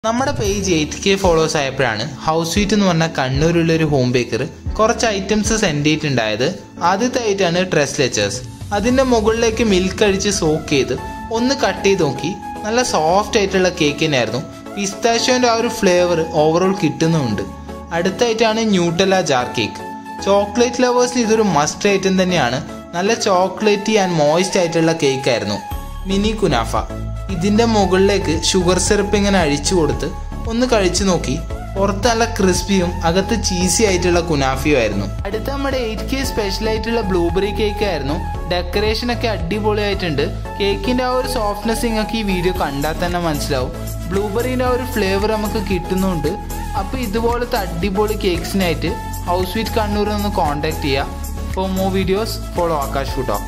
നമ്മുടെ page eight K followers ആയപ്പോഴാണ് house sweet എന്ന് പറഞ്ഞ കണ്ണൂരുള്ള ഒരു ഹോം ബേക്കർ കുറച്ച് ഐറ്റംസ് സെൻഡ് ചെയ്തിട്ടുണ്ടായത് ആദ്യത്തെ ആയിട്ടാണ് ഡ്രസ് ലെച്ചേഴ്സ് അതിൻ്റെ മുകളിലേക്ക് മിൽക്ക് അടിച്ച് സോക്ക് ചെയ്ത് ഒന്ന് കട്ട് ചെയ്ത് നോക്കി നല്ല സോഫ്റ്റ് ആയിട്ടുള്ള കേക്ക് തന്നെയായിരുന്നു പിസ്താഷ്യോൻ്റെ ആ ഒരു ഫ്ലേവർ ഓവറോൾ കിട്ടുന്നുമുണ്ട് അടുത്തായിട്ടാണ് ന്യൂട്ടല ജാർ കേക്ക് ചോക്ലേറ്റ് ലവേഴ്സിന് ഇതൊരു മസ്റ്റ് ഐറ്റം തന്നെയാണ് നല്ല ചോക്ലേറ്റി ആൻഡ് മോയിസ്റ്റ് ആയിട്ടുള്ള കേക്ക് ആയിരുന്നു മിനി കുനാഫ ഇതിൻ്റെ മുകളിലേക്ക് ഷുഗർ സിറപ്പ് ഇങ്ങനെ അഴിച്ചു കൊടുത്ത് ഒന്ന് കഴിച്ചു നോക്കി പുറത്ത് നല്ല ക്രിസ്പിയും അകത്ത് ചീസി ആയിട്ടുള്ള കുനാഫിയും ആയിരുന്നു അടുത്ത നമ്മുടെ എയ്റ്റ് കെ സ്പെഷ്യൽ ആയിട്ടുള്ള ബ്ലൂബെറി കേക്ക് ആയിരുന്നു ഡെക്കറേഷൻ ഒക്കെ അടിപൊളിയായിട്ടുണ്ട് കേക്കിന്റെ ആ ഒരു സോഫ്റ്റ്നെസ് നിങ്ങൾക്ക് ഈ വീഡിയോ കണ്ടാൽ തന്നെ മനസ്സിലാവും ബ്ലൂബെറിന്റെ ആ ഒരു ഫ്ലേവർ നമുക്ക് കിട്ടുന്നുണ്ട് അപ്പോൾ ഇതുപോലത്തെ അടിപൊളി കേക്ക്സിനായിട്ട് ഹൗസ് സ്വീറ്റ് കണ്ണൂരിൽ ഒന്ന് കോൺടാക്ട് ചെയ്യുക for more videos follow Akash food